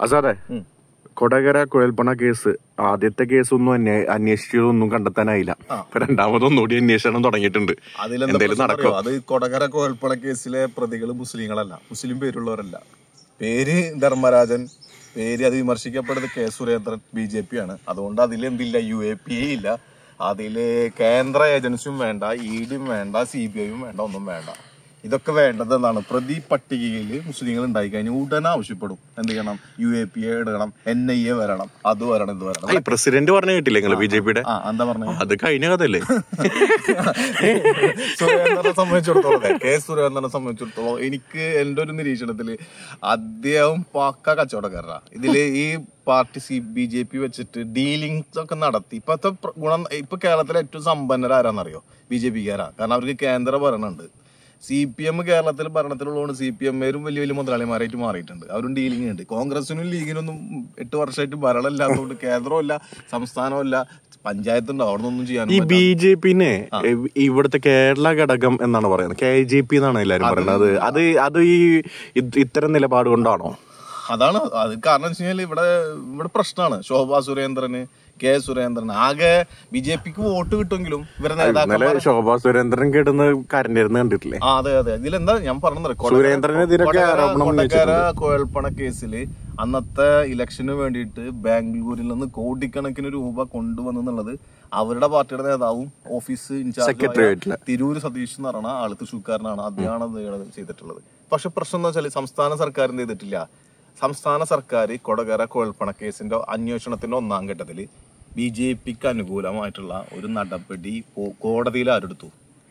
അസാതെ കൊടകര കുഴൽപ്പണ കേസ് ആദ്യത്തെ കേസ് ഒന്നും അന്വേ- അന്വേഷിച്ചതൊന്നും കണ്ടെത്താനായില്ല ഇപ്പൊ രണ്ടാമതൊന്നുകൂടി അന്വേഷണം തുടങ്ങിയിട്ടുണ്ട് അതിലെന്താ എന്തേലും പ്രശ്നം നടക്കോ അറിയോ? അത് കൊടകര കോൽപ്പണ കേസിലെ പ്രതികൾ മുസ്ലിങ്ങളല്ല മുസ്ലിം പേരുള്ളവരല്ല പേര് ധർമ്മരാജൻ പേര് അത് വിമർശിക്കപ്പെടുന്നത് K Surendran B J P ആണ് അതുകൊണ്ട് അതിൽ എന്തില്ല യു എ പി എ ഇല്ല അതില് കേന്ദ്ര ഏജൻസിയും വേണ്ട ഇ ഡിയും വേണ്ട സി ബി ഐയും വേണ്ട ഒന്നും വേണ്ട ഇതൊക്കെ വേണ്ടത് എന്താണ് പ്രതി പട്ടികയിൽ മുസ്ലിങ്ങൾ ഉണ്ടായി കഴിഞ്ഞാൽ ഉടനെ ആവശ്യപ്പെടും എന്ത് ചെയ്യണം യു എ പി എ ഇടണം എൻ ഐ എ വരണം അത് വരണം ഇത് വരണം ഈ പ്രസിഡന്റ് പറഞ്ഞ കേട്ടില്ലേ നിങ്ങള് ബി ജെ പിയുടെ ആ എന്താ പറഞ്ഞത് അത് കഴിഞ്ഞ കഥല്ലേ സുരേന്ദ്രനെ സംബന്ധിച്ചിടത്തോളം കെ സുരേന്ദ്രനെ സംബന്ധിച്ചിടത്തോളം എനിക്ക് എന്റെ ഒരു നിരീക്ഷണത്തില് അദ്ദേഹം പക്ക കച്ചവടക്കാരനാ ഇതില് ഈ party C B J P വെച്ചിട്ട് ഡീലിങ്സ് ഒക്കെ നടത്തി ഇപ്പത്തെ പ്ര- ഗുണം ഇപ്പൊ കേരളത്തിലെ ഏറ്റവും സമ്പന്നർ ആരാന്നറിയോ ബി ജെ പിക്കാരാ കാരണം അവർക്ക് കേന്ദ്ര ഭരണമുണ്ട് സി പി എം കേരളത്തിൽ ഭരണത്തിലുള്ളതുകൊണ്ട് സി പി എമ്മാരും വലിയ വലിയ മുതലാളിമാരായിട്ട് മാറിയിട്ടുണ്ട് അവരും ഡീലിംഗ് ഉണ്ട് കോൺഗ്രസിനും ലീഗിനൊന്നും എട്ട് വർഷമായിട്ട് ഭരണമില്ലാത്തതുകൊണ്ട് കേന്ദ്രമല്ല സംസ്ഥാനമല്ല പഞ്ചായത്തുണ്ടോ അവിടെ നിന്നൊന്നും ചെയ്യാൻ ഈ ബി ജെ പിന്നെ ഇവിടുത്തെ കേരള ഘടകം എന്നാണ് പറയുന്നത് കെ ജെ പി എന്നാണ് എല്ലാരും പറയുന്നത് അത് അത് ഈ ഇത് ഇത്തരം നിലപാട് കൊണ്ടാണോ അതാണ് അത് കാരണം വെച്ച് കഴിഞ്ഞാൽ ഇവിടെ ഇവിടെ പ്രശ്നമാണ് ശോഭാ സുരേന്ദ്രന് കെ സുരേന്ദ്രൻ ആകെ ബി ജെ പിക്ക് വോട്ട് കിട്ടുമെങ്കിലും ഇവരെ ഇന്നലെ നേതാക്കൾ ശോഭാ സുരേന്ദ്രൻ കിടന്ന് കരണ്ടിരുന്ന് കണ്ടിട്ടില്ലേ ആ അതെ അതെ ഇതിലെന്താ ഞാൻ പറഞ്ഞത് സുരേന്ദ്രനെതിരൊക്കെ ആരോപണം കൊടകര കുഴൽപ്പണ കേസില് അന്നത്തെ ഇലക്ഷന് വേണ്ടിയിട്ട് ബാംഗ്ലൂരിൽ നിന്ന് കോടിക്കണക്കിന് രൂപ കൊണ്ടുവന്നുള്ളത് അവരുടെ പാർട്ടിയുടെ നേതാവും office Secretariat incharge Tirur Satheesh എന്ന് പറഞ്ഞ ആള് തൃശ്ശൂർക്കാരനാണ് അദ്ദേഹമാണ് അത് ചെയ്തിട്ടുള്ളത് പക്ഷെ പ്രശ്നം എന്ന് വെച്ചാൽ സംസ്ഥാന സർക്കാർ എന്ത് ചെയ്തിട്ടില്ല സംസ്ഥാന സർക്കാർ കൊടകര കുഴൽപ്പണ കേസിന്റെ അന്വേഷണത്തിന്റെ ഒന്നാം ഘട്ടത്തിൽ ബി ജെ പിക്ക് അനുകൂലമായിട്ടുള്ള ഒരു നടപടി കോ- കോടതിയിൽ ആരെടുത്തു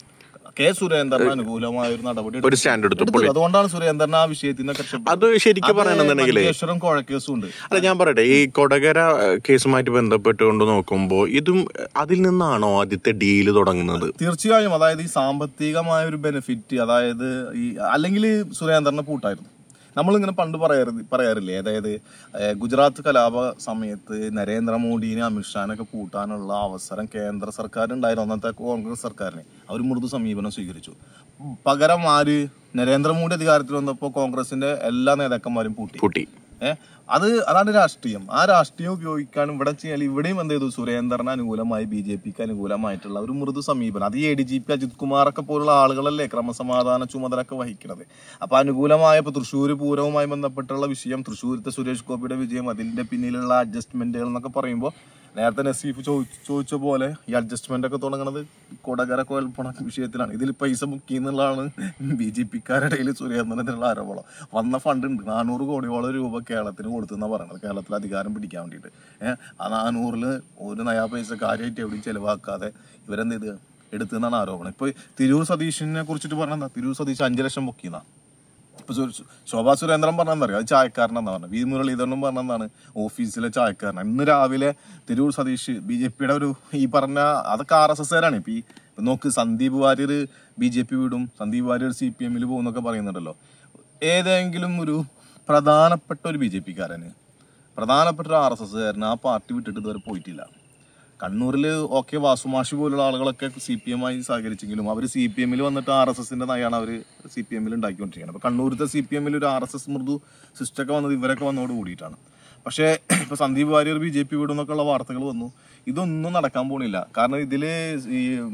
കെ സുരേന്ദ്രന് അനുകൂലമായ ഒരു നടപടി ഒരു സ്റ്റാൻഡ് എടുത്തു എടുത്തു. അതുകൊണ്ടാണ് സുരേന്ദ്രൻ ആ വിഷയത്തിനൊക്കെ അത് ശരിക്കും പറയണമെന്നുണ്ടെങ്കിലേ മഞ്ചേശ്വരം കോഴക്കേസും ഉണ്ട് അല്ല ഞാൻ പറയട്ടെ ഈ കൊടകര ഏഹ്, കേസുമായിട്ട് ബന്ധപ്പെട്ടുകൊണ്ട് നോക്കുമ്പോൾ ഇതും ഏഹ്, അതിൽ നിന്നാണോ ആദ്യത്തെ ഡീല് തുടങ്ങുന്നത് തീർച്ചയായും അതായത് ഈ സാമ്പത്തികമായ ഒരു ബെനിഫിറ്റ് അതായത് ഈ അല്ലെങ്കിൽ സുരേന്ദ്രനെ പൂട്ടായിരുന്നു നമ്മളിങ്ങനെ പണ്ട് പറയാറ് പറയാറില്ലേ അതായത് ഏഹ്, ഗുജറാത്ത് കലാപ സമയത്ത് നരേന്ദ്രമോദിനെ അമിത്ഷാനൊക്കെ പൂട്ടാനുള്ള അവസരം കേന്ദ്ര സർക്കാർ ഉണ്ടായിരുന്നു അന്നത്തെ കോൺഗ്രസ് സർക്കാരിന് അവർ മൃദു സമീപനം സ്വീകരിച്ചു പകരം ആര് നരേന്ദ്രമോദി അധികാരത്തിൽ വന്നപ്പോൾ കോൺഗ്രസിന്റെ എല്ലാ നേതാക്കന്മാരും പൂട്ടി പൂട്ടി ഏഹ് അത് അതാണ് രാഷ്ട്രീയം ആ രാഷ്ട്രീയം ഉപയോഗിക്കാനും ഇവിടെ ചെയ്യാൻ ഇവിടെയും എന്ത് ചെയ്തു സുരേന്ദ്രന് അനുകൂലമായി ബി ജെ പിക്ക് അനുകൂലമായിട്ടുള്ള ഒരു മൃദു സമീപനം അത് A D G P Ajith കുമാറൊക്കെ പോലുള്ള ആളുകളല്ലേ ക്രമസമാധാന ചുമതലയൊക്കെ വഹിക്കുന്നത് അപ്പൊ അനുകൂലമായ ഇപ്പൊ തൃശ്ശൂർ പൂരവുമായി ബന്ധപ്പെട്ടുള്ള വിഷയം തൃശ്ശൂരത്തെ സുരേഷ് ഗോപിയുടെ വിജയം അതിന്റെ പിന്നിലുള്ള അഡ്ജസ്റ്റ്മെന്റുകൾ എന്നൊക്കെ പറയുമ്പോൾ നേരത്തെ നസീഫ് ചോദിച്ച ചോദിച്ച പോലെ ഈ അഡ്ജസ്റ്റ്മെന്റ് ഒക്കെ തുടങ്ങുന്നത് കൊടകര കോൽപ്പണ വിഷയത്തിലാണ് ഇതിൽ പൈസ മുക്കി എന്നുള്ളതാണ് ബി ജെ പിക്കാരുടെ ഇടയിൽ സുരേന്ദ്രനെതിരുള്ള ആരോപണം വന്ന ഫണ്ട് ഉണ്ട് നാനൂറ് കോടിയോളം രൂപ കേരളത്തിന് കൊടുത്തെന്നാ പറയുന്നത് കേരളത്തിൽ അധികാരം പിടിക്കാൻ വേണ്ടിയിട്ട് ഏഹ് ആ നാനൂറില് ഒരു നയാ പൈസ കാര്യമായിട്ട് എവിടെയും ചെലവാക്കാതെ ഇവരെന്ത് ചെയ്ത് എടുത്തെന്നാണ് ആരോപണം ഇപ്പൊ തിരൂർ സതീഷിനെ കുറിച്ചിട്ട് പറഞ്ഞാ തിരൂർ സതീഷ് അഞ്ചു ലക്ഷം പൊക്കിയെന്നാ ഇപ്പൊ സു- ശോഭാ സുരേന്ദ്രൻ പറഞ്ഞെന്നറിയോ അത് ചായക്കാരനെന്നാ പറഞ്ഞത് വി മുരളീധരനും പറഞ്ഞതാണ് ഓഫീസിലെ ചായക്കാരൻ ഇന്ന് രാവിലെ തിരൂർ സതീഷ് ബി ജെ പിയുടെ ഒരു ഈ പറഞ്ഞ അതൊക്കെ ആർ എസ് എസ് കാരാണ് ഇപ്പൊ ഈ ഇപ്പൊ നോക്ക് Sandeep Warrier B J P വിടും സന്ദീപ് വാര്യർ സി പി എമ്മിൽ പോകുന്നൊക്കെ പറയുന്നുണ്ടല്ലോ ഏതെങ്കിലും ഒരു പ്രധാനപ്പെട്ട ഒരു ബി ജെ പിക്കാരന് പ്രധാനപ്പെട്ട ഒരു ആർ എസ് എസ്കാരന് ആ പാർട്ടി വിട്ടിട്ട് ഇതുവരെ പോയിട്ടില്ല കണ്ണൂരിൽ ഓക്കെ വാസുമാഷി പോലുള്ള ആളുകളൊക്കെ സി പി എമ്മായി സഹകരിച്ചെങ്കിലും അവർ സി പി എമ്മിൽ വന്നിട്ട് ആർ എസ് എസിന്റെ നയാണ് അവർ സി പി എമ്മിൽ ഉണ്ടാക്കിക്കൊണ്ടിരിക്കുന്നത് അപ്പൊ കണ്ണൂരത്തെ സി പി എമ്മിൽ ഒരു ആർ എസ് എസ് മൃദു സിസ്റ്റൊക്കെ വന്നത് ഇവരൊക്കെ വന്നതോട് കൂടിയിട്ടാണ് പക്ഷേ ഇപ്പൊ Sandeep Warrier B J P വിടുന്നൊക്കെ ഉള്ള വാർത്തകൾ വന്നു ഇതൊന്നും നടക്കാൻ പോണില്ല കാരണം ഇതില് ഈ ഉം,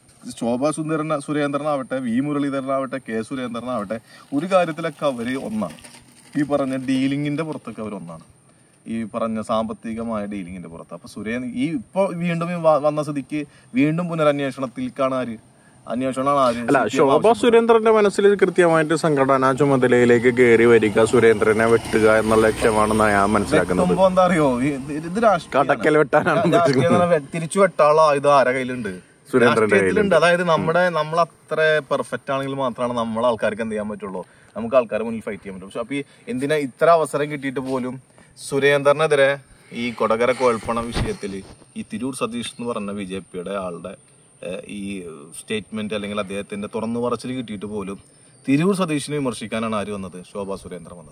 ശോഭാ സുന്ദരൻ സുരേന്ദ്രനാവട്ടെ വി മുരളീധരനാവട്ടെ കെ സുരേന്ദ്രനാവട്ടെ ഒരു കാര്യത്തിലൊക്കെ അവര് ഒന്നാണ് ഈ പറഞ്ഞ ഡീലിങ്ങിന്റെ പുറത്തൊക്കെ അവർ ഒന്നാണ് ഈ പറഞ്ഞ സാമ്പത്തികമായ ഡീലിങ്ങിന്റെ പുറത്ത് അപ്പൊ സുരേന്ദ്ര ഈ ഇപ്പൊ വീണ്ടും ഈ വ- വന്ന സ്ഥിതിക്ക് വീണ്ടും പുനരന്വേഷണത്തിലേക്കാണ് ആര് അന്വേഷണമാണ് ആര് അല്ല ശോഭാ സുരേന്ദ്രന്റെ മനസ്സിൽ കൃത്യമായിട്ട് സംഘടനാ ചുമതലയിലേക്ക് കയറി വരിക സുരേന്ദ്രനെ വെട്ടുക എന്നുള്ള ലക്ഷ്യമാണെന്നാണ് ഞാൻ മനസ്സിലാക്കുന്നത് വെട്ടുമ്പോ എന്താ അറിയോ ഈ- ഇത് ഇത് രാഷ്ട്രീയം കടക്കൽ വെട്ടാനാണ് രാഷ്ട്രീയം എന്ന് പറഞ്ഞാൽ തിരിച്ചു വെട്ടാനുള്ള ആയുധം ആരെ കയ്യിലുണ്ട് സുരേന്ദ്രന്റെ രാഷ്ട്രീയത്തിലുണ്ട് അതായത് നമ്മുടെ നമ്മൾ അത്ര പെർഫെക്റ്റ് ആണെങ്കിൽ മാത്രമാണ് നമ്മളെ ആൾക്കാർക്ക് എന്ത് ചെയ്യാൻ പറ്റുള്ളൂ നമുക്ക് ആൾക്കാരെ മുന്നിൽ ഫൈറ്റ് ചെയ്യാൻ പറ്റും പക്ഷെ അപ്പൊ ഈ എന്തിനാ ഇത്ര അവസരം കിട്ടിയിട്ട് പോലും സുരേന്ദ്രനെതിരെ ഈ കൊടകര കോഴൽപ്പണ വിഷയത്തിൽ ഈ തിരൂർ സതീഷ് എന്ന് പറഞ്ഞ ബി ജെ പിയുടെ ആളുടെ ഏഹ്, ഈ സ്റ്റേറ്റ്മെന്റ് അല്ലെങ്കിൽ അദ്ദേഹത്തിന്റെ തുറന്നു പറച്ചിൽ കിട്ടിയിട്ട് പോലും തിരൂർ സതീഷിനെ വിമർശിക്കാനാണ് ആര് വന്നത് ശോഭാ സുരേന്ദ്രൻ വന്നത്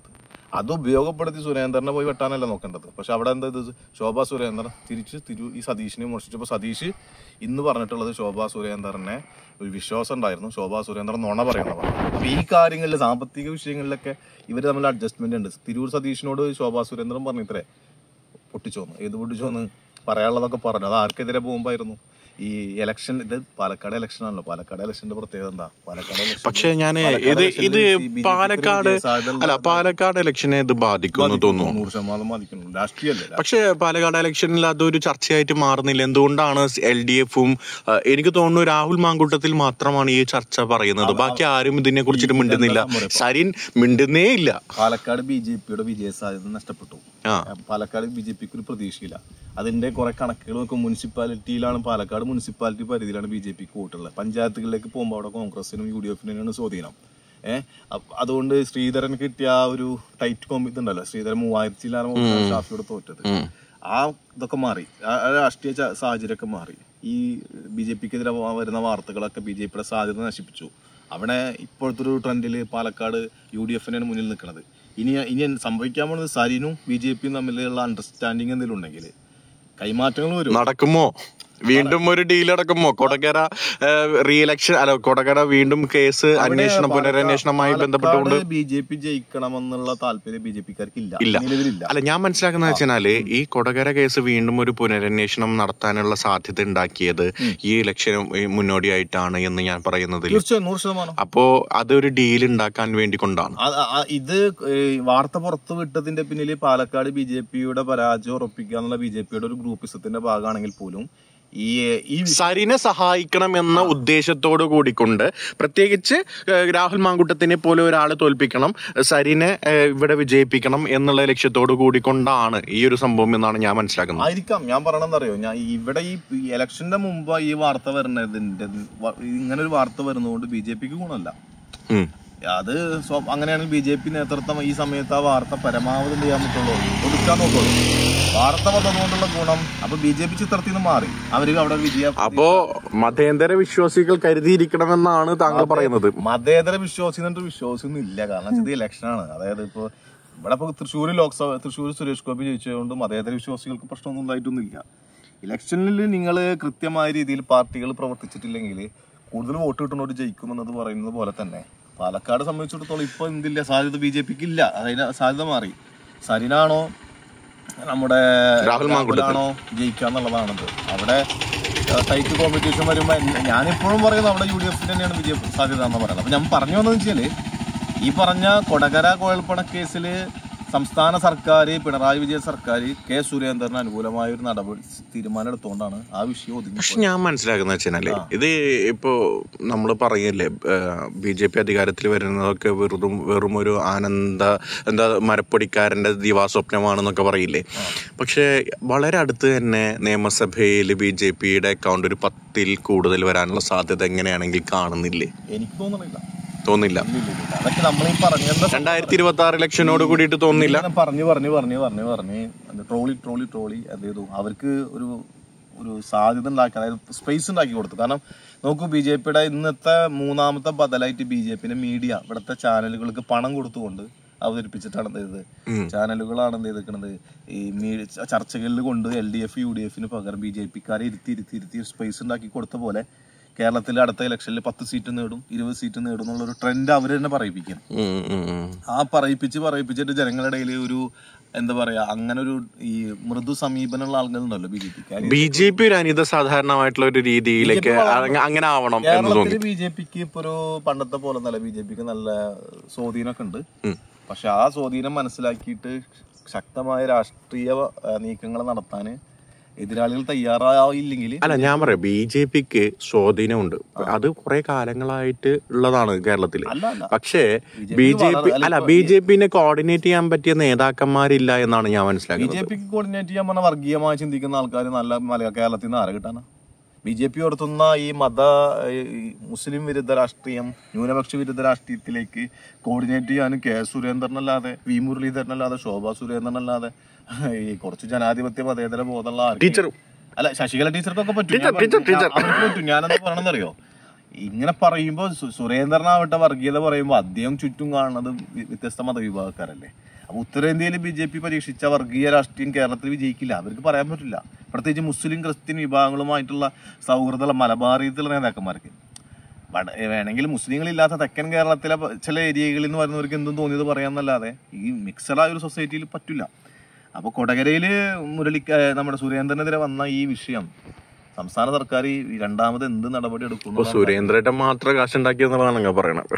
അത് ഉപയോഗപ്പെടുത്തി സുരേന്ദ്രനെ പോയി വെട്ടാനല്ല നോക്കേണ്ടത് പക്ഷെ അവിടെ എന്താ ഇത് ശോഭാ സുരേന്ദ്രൻ തിരിച്ച് തിരു ഈ സതീഷിനെ വിമർശിച്ചപ്പോൾ സതീഷ് ഇന്ന് പറഞ്ഞിട്ടുള്ളത് ശോഭാ സുരേന്ദ്രനെ ഒരു വിശ്വാസം ഉണ്ടായിരുന്നു ശോഭാ സുരേന്ദ്രൻ നുണ പറയണതാണ് അപ്പൊ ഈ കാര്യങ്ങളിൽ സാമ്പത്തിക വിഷയങ്ങളിലൊക്കെ ഇവർ തമ്മിൽ അഡ്ജസ്റ്റ്മെന്റ് ഉണ്ട് തിരൂർ സതീഷിനോട് ശോഭാ സുരേന്ദ്രൻ പറഞ്ഞിത്രേ പൊട്ടിച്ചോന്ന് ഏത് പൊട്ടിച്ചോന്ന് പറയാനുള്ളതൊക്കെ പറഞ്ഞു അത് ആർക്കെതിരെ പോകുമ്പായിരുന്നു ഈ ഇലക്ഷൻ ഇത് പാലക്കാട് ഇലക്ഷൻ ആണല്ലോ പാലക്കാട് ഇലക്ഷന്റെ പ്രത്യേകത എന്താ പാലക്കാട് election- പക്ഷെ ഞാൻ പാലക്കാട് ഇത് election ഇത് ൽ BJP ക്ക് പാലക്കാട് വിജയസാധ്യത അല്ല പാലക്കാട് ഇലക്ഷനെ ഇത് ബാധിക്കുമെന്ന് തോന്നുന്നു നൂറ് ശതമാനം ബാധിക്കുന്നു രാഷ്ട്രീയല്ലേ പക്ഷേ പാലക്കാട് ഇലക്ഷനിൽ അതൊരു ചർച്ചയായിട്ട് മാറുന്നില്ല എന്തുകൊണ്ടാണ് എൽ ഡി എഫും എനിക്ക് തോന്നുന്നു രാഹുൽ മാങ്കൂട്ടത്തിൽ മാത്രമാണ് ഈ ചർച്ച പറയുന്നത് ബാക്കി ആരും ഇതിനെ കുറിച്ചിട്ട് മിണ്ടുന്നില്ല സരിൻ മിണ്ടുന്നേ ഇല്ല പാലക്കാട് ബി ജെ പിയുടെ വിജയസാധ്യത നഷ്ടപ്പെട്ടു ആ പാലക്കാട് ബി ജെ പിക്ക് ഒരു പ്രതീക്ഷയില്ല അതിന്റെ കുറെ കണക്കുകൾ നോക്കും മുനിസിപ്പാലിറ്റിയിലാണ് പാലക്കാട് മുനിസിപ്പാലിറ്റി പരിധിയിലാണ് ബി ജെ പിക്ക് വോട്ടുള്ളത് പഞ്ചായത്തുകളിലേക്ക് പോകുമ്പോൾ അവിടെ കോൺഗ്രസിനും യു ഡി എഫിനാണ് സ്വാധീനം ഏഹ് അതുകൊണ്ട് ശ്രീധരൻ കിട്ടിയ ആ ഒരു ടൈറ്റ് കോമ്പി ഇതുണ്ടല്ലോ ശ്രീധരൻ മൂവായിരത്തിലാണ് ഷാഫിയോട് തോറ്റത് ഉം. ആ ഇതൊക്കെ മാറി ആ ആ രാഷ്ട്രീയ ച- സാഹചര്യമൊക്കെ മാറി ഈ ബി ജെ പിക്കെതിരെ വരുന്ന വാർത്തകളൊക്കെ ബി ജെ പിയുടെ സാധ്യത നശിപ്പിച്ചു അവിടെ ഇപ്പോഴത്തെ ഒരു ട്രെൻഡിൽ പാലക്കാട് യു ഡി എഫിനാണ് മുന്നിൽ നിൽക്കുന്നത് ഇനി ഇനി സംഭവിക്കാൻ പോകുന്നത് സരിനും ബി ജെ പിയും തമ്മിലുള്ള അണ്ടർസ്റ്റാൻഡിങ് എന്തെങ്കിലും ഉണ്ടെങ്കിൽ കൈമാറ്റങ്ങൾ വരും നടക്കുമോ വീണ്ടും ഒരു ഡീൽ നടക്കുമോ കൊടകര റീഇലക്ഷൻ അല്ല കൊടകര വീണ്ടും കേസ് അന്വേഷണം പുനരന്വേഷണവുമായി ബന്ധപ്പെട്ടുകൊണ്ട് ബി ജെ പി ജയിക്കണമെന്നുള്ള താല്പര്യം ബി ജെ പിക്കാർക്ക് ഇല്ല. ഇല്ല നിലവിലില്ല അല്ല ഞാൻ മനസ്സിലാക്കുന്ന വെച്ചാല് ഈ കൊടകര കേസ് വീണ്ടും ഒരു പുനരന്വേഷണം നടത്താനുള്ള സാധ്യത ഉണ്ടാക്കിയത് ഈ ഇലക്ഷന് മുന്നോടിയായിട്ടാണ് എന്ന് ഞാൻ പറയുന്നതിൽ തീർച്ചയായും നൂറ് ശതമാനം അപ്പോ അതൊരു ഡീൽ ഉണ്ടാക്കാൻ വേണ്ടി കൊണ്ടാണ് ആ- ആ- ആ ഇത് ഏ, വാർത്ത പുറത്തു വിട്ടതിന്റെ പിന്നിൽ പാലക്കാട് ബി ജെ പിയുടെ പരാജയം ഉറപ്പിക്കുക എന്നുള്ള ബി ജെ പിയുടെ ഒരു ഗ്രൂപ്പിസത്തിന്റെ ഭാഗമാണെങ്കിൽ പോലും ഈ ഈ സരിനെ സഹായിക്കണം എന്ന ഉദ്ദേശത്തോട് കൂടിക്കൊണ്ട് പ്രത്യേകിച്ച് ഏഹ്, രാഹുൽ മാങ്കുട്ടത്തിനെ പോലെ ഒരാളെ തോൽപ്പിക്കണം സരിനെ ഏഹ്, ഇവിടെ വിജയിപ്പിക്കണം എന്നുള്ള ലക്ഷ്യത്തോട് കൂടിക്കൊണ്ടാണ് ഈ ഒരു സംഭവം എന്നാണ് ഞാൻ മനസ്സിലാക്കുന്നത് ആയിരിക്കാം ഞാൻ പറയണെന്നറിയോ ഞാൻ ഇവിടെ ഈ ഇലക്ഷന്റെ മുമ്പ് ഈ വാർത്ത വരുന്നതിന്റെ വ- ഇങ്ങനെ ഒരു വാർത്ത വരുന്നതുകൊണ്ട് ബി ജെ പിക്ക് ഗുണമല്ല ഉം. അത് സ്വ- അങ്ങനെയാണെങ്കിൽ ബി ജെ പി നേതൃത്വം ഈ സമയത്ത് ആ വാർത്ത പരമാവധി എന്ത് ചെയ്യാൻ പറ്റുള്ളൂ ഒതുക്കാൻ നോക്കുള്ളൂ വാർത്ത വന്നതുകൊണ്ടുള്ള ഗുണം അപ്പൊ ബി ജെ പി ചിത്രത്തിൽ നിന്ന് മാറി അവര് അവിടെ വിജയ അപ്പോ മതേതര വിശ്വാസികൾ കരുതിയിരിക്കണമെന്നാണ് താങ്കൾ പറയുന്നത് മതേതര വിശ്വാസി എന്നിട്ട് വിശ്വാസമൊന്നും ഇല്ല കാരണം ഇത് ഇലക്ഷനാണ് അതായത് ഇപ്പൊ ഇവിടെ ഇപ്പൊ തൃശ്ശൂർ ലോക്സഭ തൃശ്ശൂർ സുരേഷ് ഗോപി ജയിച്ചതുകൊണ്ട് മതേതര വിശ്വാസികൾക്ക് പ്രശ്നമൊന്നും ഉണ്ടായിട്ടൊന്നുമില്ല ഇലക്ഷനിൽ നിങ്ങൾ കൃത്യമായ രീതിയിൽ പാർട്ടികൾ പ്രവർത്തിച്ചിട്ടില്ലെങ്കിൽ കൂടുതൽ വോട്ട് കിട്ടുന്നവർ ജയിക്കുമെന്നത് പറയുന്നത് പോലെ തന്നെ പാലക്കാട് സംബന്ധിച്ചിടത്തോളം ഇപ്പൊ എന്തില്ല സാധ്യത ബി ജെ പിക്ക് ഇല്ല അതിന് സാധ്യത മാറി സരിനാണോ നമ്മുടെ രാഹുൽ മാങ്കുട്ടത്തിൽ. രാഹുലാണോ ജയിക്കാന്നുള്ളതാണത് അവിടെ ടൈറ്റ് കോമ്പറ്റീഷൻ വരുമ്പോ എൻ- ഞാനിപ്പോഴും പറയുന്നത് അവിടെ യു ഡി എഫിന് തന്നെയാണ് വിജയ സാധ്യത എന്ന് പറയുന്നത് അപ്പൊ ഞാൻ പറഞ്ഞു വന്നതെന്ന് വെച്ചാല് ഈ പറഞ്ഞ കൊടകര കോഴൽപ്പണ കേസില് സംസ്ഥാന സർക്കാർ പിണറായി വിജയൻ സർക്കാർ കെ സുരേന്ദ്രന് അനുകൂലമായ ഒരു നടപടി തീരുമാനം എടുത്തുകൊണ്ടാണ് ആ വിഷയം ഒതുങ്ങി പക്ഷെ ഞാൻ മനസ്സിലാക്കുന്ന വെച്ചാല് ഇത് ഇപ്പോ നമ്മൾ പറയില്ലേ ബി ജെ പി അധികാരത്തിൽ വരുന്നതൊക്കെ വെറുതും വെറും ഒരു ആനന്ദ എന്താ മരപ്പൊടിക്കാരന്റെ ദിവാസ്വപ്നമാണെന്നൊക്കെ പറയില്ലേ പക്ഷെ വളരെ അടുത്ത് തന്നെ നിയമസഭയിൽ ബി ജെ പിയുടെ അക്കൗണ്ട് ഒരു പത്തിൽ കൂടുതൽ വരാനുള്ള സാധ്യത എങ്ങനെയാണെങ്കിൽ കാണുന്നില്ലേ എനിക്ക് തോന്നണില്ല തോന്നില്ല ഇല്ല, ഇല്ല, ഇല്ല. അതൊക്കെ നമ്മൾ ഈ പറഞ്ഞ രണ്ടായിരത്തി ഇരുപത്തി ആറ് ഇലക്ഷനോട് കൂടിയിട്ട് തോന്നില്ല ഇങ്ങനെ പറഞ്ഞു പറഞ്ഞു പറഞ്ഞു പറഞ്ഞു പറഞ്ഞ് അത് ട്രോളി ട്രോളി ട്രോളി എന്ത് ചെയ്തു അവർക്ക് ഒരു ഒരു സാധ്യത ഉണ്ടാക്കി അതായത് സ്പേസ് ഉണ്ടാക്കി കൊടുത്തു കാരണം നോക്കൂ ബി ജെ പിയുടെ ഇന്നത്തെ മൂന്നാമത്തെ ബദലായിട്ട് ബി ജെ പിന്നെ മീഡിയ ഇവിടുത്തെ ചാനലുകൾക്ക് പണം കൊടുത്തുകൊണ്ട് അവതരിപ്പിച്ചിട്ടാണ് എന്ത് ചെയ്തത് ചാനലുകളാണ് എന്ത് ചെയ്തിരിക്കുന്നത് ഈ മീഡിയ ചർച്ചകളിൽ കൊണ്ട് L D F U D എഫിന് പകരം ബി ജെ പിക്കാരെ ഇരുത്തി ഇരുത്തി ഇരുത്തി സ്പേസ് ഉണ്ടാക്കി കൊടുത്ത പോലെ കേരളത്തിൽ അടുത്ത ഇലക്ഷനിൽ പത്ത് സീറ്റ് നേടും ഇരുപത് സീറ്റ് നേടും എന്നുള്ള ഒരു ട്രെൻഡ് അവർ തന്നെ പറയിപ്പിക്കും ഉം, ഉം, ഉം. ആ പറയിപ്പിച്ച് പറയിപ്പിച്ചിട്ട് ജനങ്ങളുടെ ഇടയിൽ ഒരു എന്താ പറയാ അങ്ങനെ ഒരു ഈ മൃദു സമീപനമുള്ള ആളുകളുണ്ടല്ലോ ബി ജെ പിക്കാര് ബി ജെ പി ഒരു അനിത സാധാരണമായിട്ടുള്ള ഒരു രീതിയിലേക്ക് അങ്ങ- അങ്ങനെ ആവണം എന്ന് തോന്നി കേരളത്തിൽ ബി ജെ പിക്ക് ഇപ്പൊ ഒരു പണ്ടത്തെ പോലെ നല്ല ബി ജെ പിക്ക് നല്ല സ്വാധീനമൊക്കെ ഉണ്ട് പക്ഷെ ആ സ്വാധീനം മനസ്സിലാക്കിയിട്ട് ശക്തമായ രാഷ്ട്രീയ നീക്കങ്ങൾ നടത്താൻ എതിരാളികൾ തയ്യാറായില്ലെങ്കിൽ അല്ല ഞാൻ പറയാം ബി ജെ പിക്ക് സ്വാധീനമുണ്ട് അത് കുറെ കാലങ്ങളായിട്ട് ഉള്ളതാണ് കേരളത്തിൽ അല്ല അല്ല പക്ഷേ BJP ബി ജെ പി വളരെ- അല്ല, അല്ല ഇപ്പൊ ബി ജെ പിനെ കോർഡിനേറ്റ് ചെയ്യാൻ പറ്റിയ നേതാക്കന്മാരില്ല എന്നാണ് ഞാൻ ബി മനസ്സിലാക്കുന്നത് ജെ പിക്ക് കോർഡിനേറ്റ് ചെയ്യാൻ പറഞ്ഞ വർഗീയമായി ചിന്തിക്കുന്ന ആൾക്കാർ നല്ല മലയാള കേരളത്തിൽ നിന്ന് ആരെ കിട്ടാനാ ബി ജെ പി ഉയർത്തുന്ന ഈ മത ഈ മുസ്ലിം വിരുദ്ധ രാഷ്ട്രീയം ന്യൂനപക്ഷ വിരുദ്ധ രാഷ്ട്രീയത്തിലേക്ക് കോർഡിനേറ്റ് ചെയ്യാനും കെ സുരേന്ദ്രനല്ലാതെ വി മുരളീധരനല്ലാതെ ശോഭാ സുരേന്ദ്രനല്ലാതെ ഈ കുറച്ച് ജനാധിപത്യ മതേതര ബോധമുള്ള ആർക്കും- ടീച്ചറും അല്ല ശശികല ടീച്ചർക്കൊക്കെ പറ്റും ടീച്ചർ, ഞാൻ ടീച്ചർ, പറഞ്ഞു, ടീച്ചർ. ഞാൻ- അവർക്ക് പറ്റും ഞാനെന്താ പറയണെന്നറിയോ ഇങ്ങനെ പറയുമ്പോ സു- സുരേന്ദ്രനാവട്ടെ വർഗീയത പറയുമ്പോ അദ്ദേഹം ചുറ്റും കാണുന്നത് വി- വ്യത്യസ്ത മതവിഭാഗക്കാരല്ലേ അപ്പൊ ഉത്തരേന്ത്യയിൽ ബി ജെ പി പരീക്ഷിച്ച വർഗീയ രാഷ്ട്രീയം കേരളത്തിൽ വിജയിക്കില്ല അവർക്ക് പറയാൻ പറ്റില്ല പ്രത്യേകിച്ച് മുസ്ലിം ക്രിസ്ത്യൻ വിഭാഗങ്ങളുമായിട്ടുള്ള സൗഹൃദമുള്ള മലബാറിയത്തിലുള്ള നേതാക്കന്മാർക്ക് വട- വേണമെങ്കിൽ മുസ്ലിങ്ങളില്ലാത്ത തെക്കൻ കേരളത്തിലെ പ- ചില ഏരിയകളിൽ നിന്ന് വരുന്നവർക്ക് എന്തും തോന്നിയത് പറയാന്നല്ലാതെ ഈ മിക്സഡായ ഒരു സൊസൈറ്റിയിൽ പറ്റില്ല അപ്പോൾ കൊടകരയിൽ മുരളിക്ക നമ്മുടെ സുരേന്ദ്രനെതിരെ വന്ന ഈ വിഷയം സംസ്ഥാന സർക്കാർ ഈ രണ്ടാമത് എന്ത് നടപടി ഇപ്പൊ എടുക്കുന്നു സുരേന്ദ്രേട്ടൻ മാത്രം കാശുണ്ടാക്കിയെന്നുള്ളതാണ് നിങ്ങൾ പറയണത്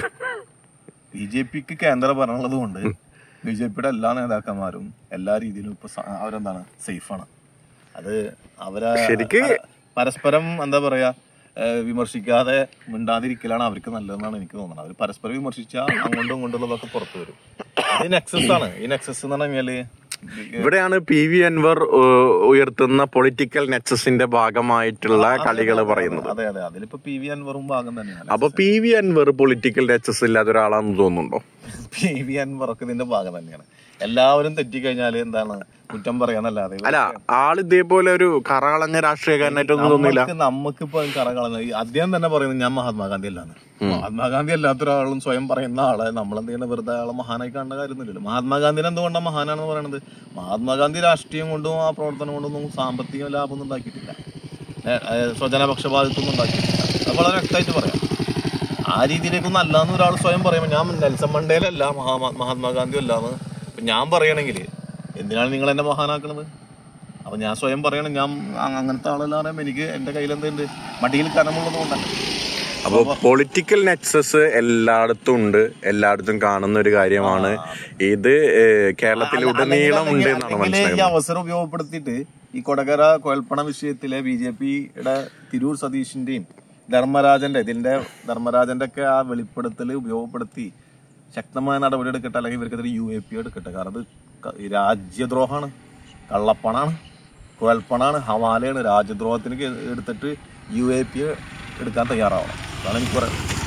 ബി ജെ പിക്ക് കേന്ദ്ര ഭരണമുള്ളത് കൊണ്ട് ബി ജെ പിയുടെ എല്ലാ നേതാക്കന്മാരും എല്ലാ രീതിയിലും ഇപ്പൊ സ- അവരെന്താണ് സേഫാണ് അത് അവരെ ശരിക്ക് പര- പരസ്പരം എന്താ പറയാ ഏഹ് വിമർശിക്കാതെ മിണ്ടാതിരിക്കലാണ് അവർക്ക് നല്ലതെന്നാണ് എനിക്ക് തോന്നുന്നത് അവർ പരസ്പരം വിമർശിച്ചാൽ അങ്ങോട്ടും ഇങ്ങോട്ടുള്ളതൊക്കെ പുറത്തു വരും ഇത് നെക്സസ് ആണ് ഈ നെക്സസ് എന്ന് പറഞ്ഞാല് ഇവിടെയാണ് പി വി അൻവർ ഏഹ്, ഉയർത്തുന്ന പൊളിറ്റിക്കൽ നെക്സസിന്റെ ഭാഗമായിട്ടുള്ള കളികൾ പറയുന്നത് അതെ അതെ അതിലിപ്പോ പി വി അൻവറും ഭാഗം തന്നെയാണ് അപ്പൊ P V Anvar political nexus ഇല്ലാത്ത ഒരാളാണെന്ന് തോന്നുന്നുണ്ടോ പി വി അൻവറൊക്കെ ഇതിന്റെ ഭാഗം തന്നെയാണ് എല്ലാവരും തെറ്റിക്കഴിഞ്ഞാല് എന്താണ് കുറ്റം പറയാന്നല്ലാതെ അല്ല ആള് ഇതേപോലെ ഒരു കറകളഞ്ഞ രാഷ്ട്രീയക്കാരനായിട്ടൊന്നും തോന്നില്ല നമുക്ക് നമുക്കിപ്പോ കറകളഞ്ഞ അദ്ദേഹം തന്നെ പറയുന്നത് ഞാൻ മഹാത്മാഗാന്ധി അല്ലാന്ന് മഹാത്മാഗാന്ധി അല്ലാത്ത ഒരാളും സ്വയം പറയുന്ന ആളെ നമ്മൾ എന്ത് ചെയ്യുന്ന വെറുതെ ആളെ മഹാനായി കാണേണ്ട കാര്യമൊന്നുമില്ലല്ലോ മഹാത്മാഗാന്ധിനെ എന്തുകൊണ്ടാണ് മഹാനാണെന്ന് പറയുന്നത് മഹാത്മാഗാന്ധി രാഷ്ട്രീയം കൊണ്ടും ആ പ്രവർത്തനം കൊണ്ടൊന്നും സാമ്പത്തിക ലാഭമൊന്നും ഉണ്ടാക്കിയിട്ടില്ല ഏ, ഏ, സ്വജനപക്ഷപാതിത്വം ഉണ്ടാക്കിയിട്ടില്ല അത് വളരെ വ്യക്തമായിട്ട് പറയാം ആ രീതിയിലേക്കൊന്നും അല്ലാന്ന് ഒരാൾ സ്വയം പറയുമ്പോൾ ഞാൻ നെൽസൺ മണ്ടേലല്ല മഹാ മഹാത്മാഗാന്ധി അല്ലാന്ന് ഇപ്പൊ ഞാൻ പറയണമെങ്കിൽ എന്തിനാണ് നിങ്ങൾ എന്നെ മഹാനാക്കണത് അപ്പൊ ഞാൻ സ്വയം പറയണം ഞാൻ അ- അങ്ങനത്തെ ആളെല്ലാം പറയുമ്പോൾ എനിക്ക് എന്റെ കയ്യിൽ എന്തുണ്ട് മടിയിൽ കനമുള്ളത് കൊണ്ടല്ല അപ്പൊ പൊളിറ്റിക്കൽ നെക്സസ് എല്ലായിടത്തും ഉണ്ട് എല്ലായിടത്തും കാണുന്ന ഒരു കാര്യമാണ് ഇത് ഏഹ്, കേരളത്തിൽ ഉടനീളം ഉണ്ട് എന്നാണ് അല്ലെങ്കിൽ ഈ മനസ്സിലാക്കുന്നത് അവസരം ഉപയോഗപ്പെടുത്തിയിട്ട് ഈ കൊടകര കോൽപ്പണ വിഷയത്തിലെ ബി ജെ പിയുടെ തിരൂർ സതീഷിന്റെയും ധർമ്മരാജന്റെ ഇതിന്റെ ധർമ്മരാജന്റെ ഒക്കെ ആ വെളിപ്പെടുത്തൽ ഉപയോഗപ്പെടുത്തി ശക്തമായ നടപടി എടുക്കട്ടെ അല്ലെങ്കിൽ ഇവർക്കെതിരെ യു എ പി എടുക്കട്ടെ കാരണം ഇത് ക- രാജ്യദ്രോഹമാണ് കള്ളപ്പണാണ് കുഴൽപ്പണാണ് ഹവാലയാണ് രാജ്യദ്രോഹത്തിന് കെ- എടുത്തിട്ട് യു എ പി എടുക്കാൻ തയ്യാറാവണം അതാണ് എനിക്ക് പറയാം